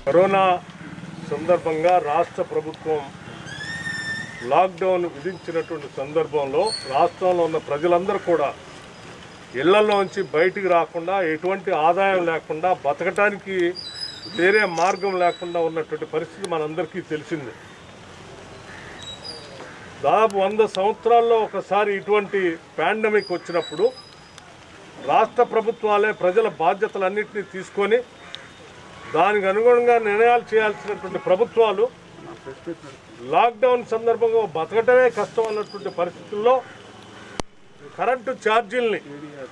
corona సందర్భంగా రాష్ట్ర ప్రభుత్వం లాక్డౌన్ విధించినటువంటి సందర్భంలో రాష్ట్రంలో ఉన్న ప్రజలందరూ కూడా ఇళ్లలోంచి బయటికి రాకుండా ఎటువంటి ఆదాయం లేకుండా బతకటానికి వేరే మార్గం లేకుండా ఉన్నటువంటి పరిస్థితి మనందరికీ తెలిసిందే దాదాపు వంద సంవత్సరాల్లో ఒకసారి ఇటువంటి పాండమిక్ వచ్చినప్పుడు రాష్ట్ర ప్రభుత్వాలే ప్రజల బాధ్యతలన్నింటినీ తీసుకొని దానికి అనుగుణంగా నిర్ణయాలు చేయాల్సినటువంటి ప్రభుత్వాలు లాక్డౌన్ సందర్భంగా బతకటమే కష్టం అన్నటువంటి పరిస్థితుల్లో కరెంటు ఛార్జీల్ని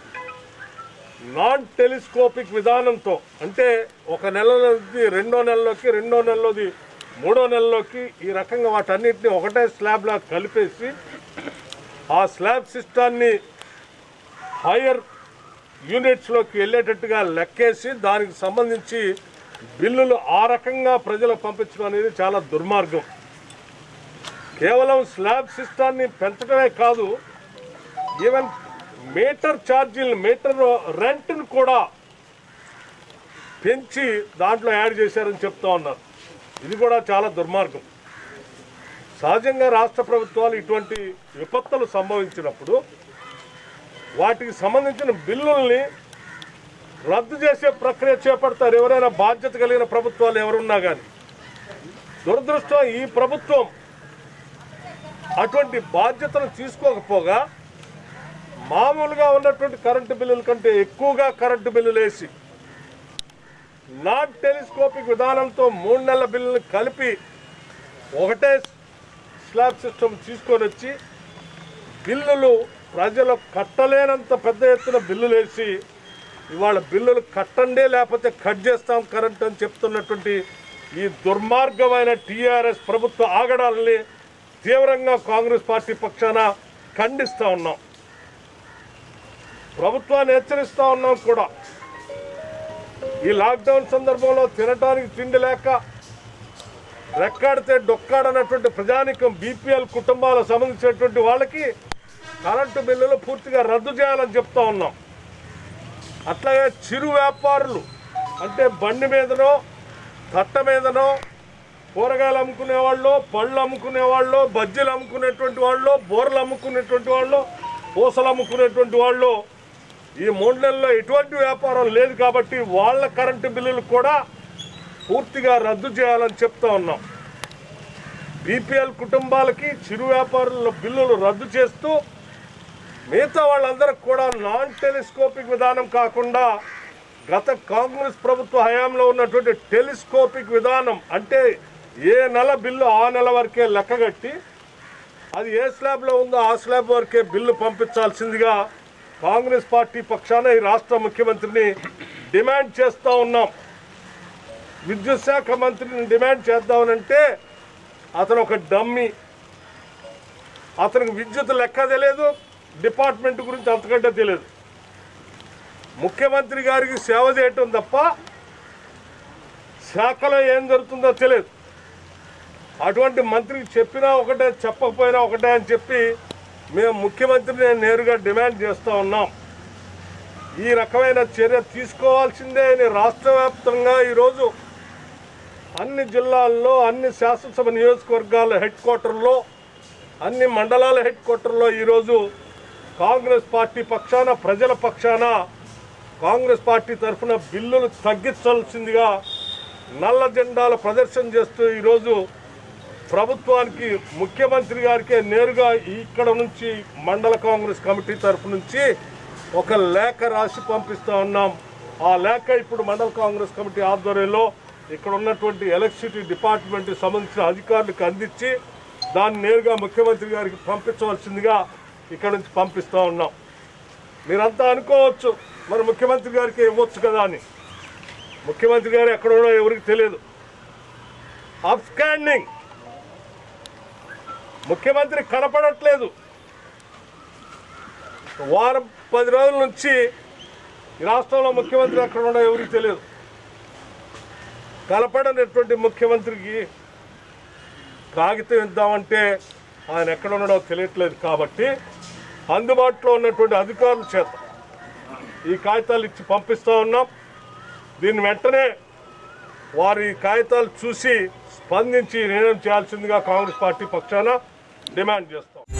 నాన్ టెలిస్కోపిక్ విధానంతో అంటే ఒక నెలలోది రెండో నెలలోకి రెండో నెలలోది మూడో నెలలోకి ఈ రకంగా వాటన్నిటిని ఒకటే స్లాబ్లా కలిపేసి ఆ స్లాబ్ సిస్టాన్ని హైయర్ యూనిట్స్లోకి వెళ్ళేటట్టుగా లెక్కేసి దానికి సంబంధించి బిల్లులు ఆ రకంగా ప్రజలకు పంపించడం అనేది చాలా దుర్మార్గం కేవలం స్లాబ్ సిస్టాన్ని పెంచడమే కాదు ఈవెన్ మీటర్ ఛార్జీలు మీటర్ రెంట్ను కూడా పెంచి దాంట్లో యాడ్ చేశారని చెప్తా ఉన్నారు ఇది కూడా చాలా దుర్మార్గం సహజంగా రాష్ట్ర ప్రభుత్వాలు ఇటువంటి విపత్తులు సంభవించినప్పుడు వాటికి సంబంధించిన బిల్లుల్ని రద్దు చేసే ప్రక్రియ చేపడతారు ఎవరైనా బాధ్యత కలిగిన ప్రభుత్వాలు ఎవరున్నా కానీ దురదృష్టం ఈ ప్రభుత్వం అటువంటి బాధ్యతను తీసుకోకపోగా మామూలుగా ఉన్నటువంటి కరెంటు బిల్లుల కంటే ఎక్కువగా కరెంటు బిల్లులు వేసి నాట్ టెలిస్కోపిక్ విధానంతో మూడు నెలల బిల్లులు కలిపి ఒకటే స్లాబ్ సిస్టమ్ తీసుకొని వచ్చి బిల్లులు ప్రజలు కట్టలేనంత పెద్ద ఎత్తున బిల్లులు వేసి ఇవాళ బిల్లులు కట్టండే లేకపోతే కట్ చేస్తాం కరెంట్ అని చెప్తున్నటువంటి ఈ దుర్మార్గమైన టీఆర్ఎస్ ప్రభుత్వ ఆగడాలని తీవ్రంగా కాంగ్రెస్ పార్టీ పక్షాన ఖండిస్తూ ఉన్నాం ప్రభుత్వాన్ని హెచ్చరిస్తూ ఉన్నాం కూడా ఈ లాక్డౌన్ సందర్భంలో తినడానికి తిండి లేక రెక్కాడితే డొక్కాడనటువంటి ప్రజానికం బీపీఎల్ కుటుంబాలకు సంబంధించినటువంటి వాళ్ళకి కరెంటు బిల్లులు పూర్తిగా రద్దు చేయాలని చెప్తా ఉన్నాం అట్లాగే చిరు వ్యాపారులు అంటే బండి మీదనో తట్ట మీదనో కూరగాయలు అమ్ముకునే వాళ్ళు పళ్ళు అమ్ముకునే వాళ్ళు బజ్జీలు అమ్ముకునేటువంటి వాళ్ళు బోర్లు అమ్ముకునేటువంటి వాళ్ళు పూసలు అమ్ముకునేటువంటి వాళ్ళు ఈ మూడు నెలల్లో ఎటువంటి వ్యాపారం లేదు కాబట్టి వాళ్ళ కరెంటు బిల్లులు కూడా పూర్తిగా రద్దు చేయాలని చెప్తా ఉన్నాం బీపీఎల్ కుటుంబాలకి చిరు వ్యాపారుల బిల్లులు రద్దు చేస్తూ మిగతా వాళ్ళందరికి కూడా నాన్ టెలిస్కోపిక్ విధానం కాకుండా గత కాంగ్రెస్ ప్రభుత్వ హయాంలో ఉన్నటువంటి టెలిస్కోపిక్ విధానం అంటే ఏ నెల బిల్లు ఆ నెల వరకే లెక్కగట్టి అది ఏ స్లాబ్లో ఉందో ఆ స్లాబ్ వరకే బిల్లు పంపించాల్సిందిగా కాంగ్రెస్ పార్టీ పక్షాన ఈ రాష్ట్ర ముఖ్యమంత్రిని డిమాండ్ చేస్తూ ఉన్నాం విద్యుత్ శాఖ మంత్రిని డిమాండ్ చేద్దామనంటే అతను ఒక డమ్మి అతనికి విద్యుత్ లెక్క తెలియదు డిపార్ట్మెంట్ గురించి అంతకంటే తెలియదు ముఖ్యమంత్రి గారికి సేవ చేయటం తప్ప శాఖలో ఏం జరుగుతుందో తెలియదు అటువంటి మంత్రికి చెప్పినా ఒకటే చెప్పకపోయినా ఒకటే అని చెప్పి మేము ముఖ్యమంత్రిని నేరుగా డిమాండ్ చేస్తూ ఉన్నాం ఈ రకమైన చర్య తీసుకోవాల్సిందే అని రాష్ట్ర వ్యాప్తంగా ఈరోజు అన్ని జిల్లాల్లో అన్ని శాసనసభ నియోజకవర్గాల హెడ్ క్వార్టర్లో అన్ని మండలాల హెడ్ క్వార్టర్లో ఈరోజు కాంగ్రెస్ పార్టీ పక్షాన ప్రజల పక్షాన కాంగ్రెస్ పార్టీ తరఫున బిల్లులు తగ్గించాల్సిందిగా నల్ల జెండాల ప్రదర్శన చేస్తూ ఈరోజు ప్రభుత్వానికి ముఖ్యమంత్రి గారికే నేరుగా ఇక్కడ నుంచి మండల కాంగ్రెస్ కమిటీ తరఫు నుంచి ఒక లేఖ రాసి పంపిస్తా ఉన్నాం ఆ లేఖ ఇప్పుడు మండల కాంగ్రెస్ కమిటీ ఆధ్వర్యంలో ఇక్కడ ఉన్నటువంటి ఎలక్ట్రిసిటీ డిపార్ట్మెంట్కి సంబంధించిన అధికారులకు అందించి దాన్ని నేరుగా ముఖ్యమంత్రి గారికి పంపించవలసిందిగా ఇక్కడ నుంచి పంపిస్తూ ఉన్నాం మీరంతా అనుకోవచ్చు మరి ముఖ్యమంత్రి గారికి ఇవ్వచ్చు కదా అని ముఖ్యమంత్రి గారు ఎక్కడ ఉన్నారో ఎవరికి తెలియదు అప్స్కాండింగ్ ముఖ్యమంత్రి కనపడట్లేదు వారం పది రోజుల నుంచి ఈ రాష్ట్రంలో ముఖ్యమంత్రి ఎక్కడ ఉండో ఎవరికి తెలియదు కనపడనటువంటి ముఖ్యమంత్రికి కాగితం ఇద్దామంటే ఆయన ఎక్కడ ఉన్నాడో తెలియట్లేదు కాబట్టి అందుబాటులో ఉన్నటువంటి అధికారుల చేత ఈ కాగితాలు ఇచ్చి పంపిస్తూ ఉన్నాం దీన్ని వెంటనే వారి కాగితాలు చూసి స్పందించి నిర్ణయం చేయాల్సిందిగా కాంగ్రెస్ పార్టీ పక్షాన డిమాండ్ చేస్తాం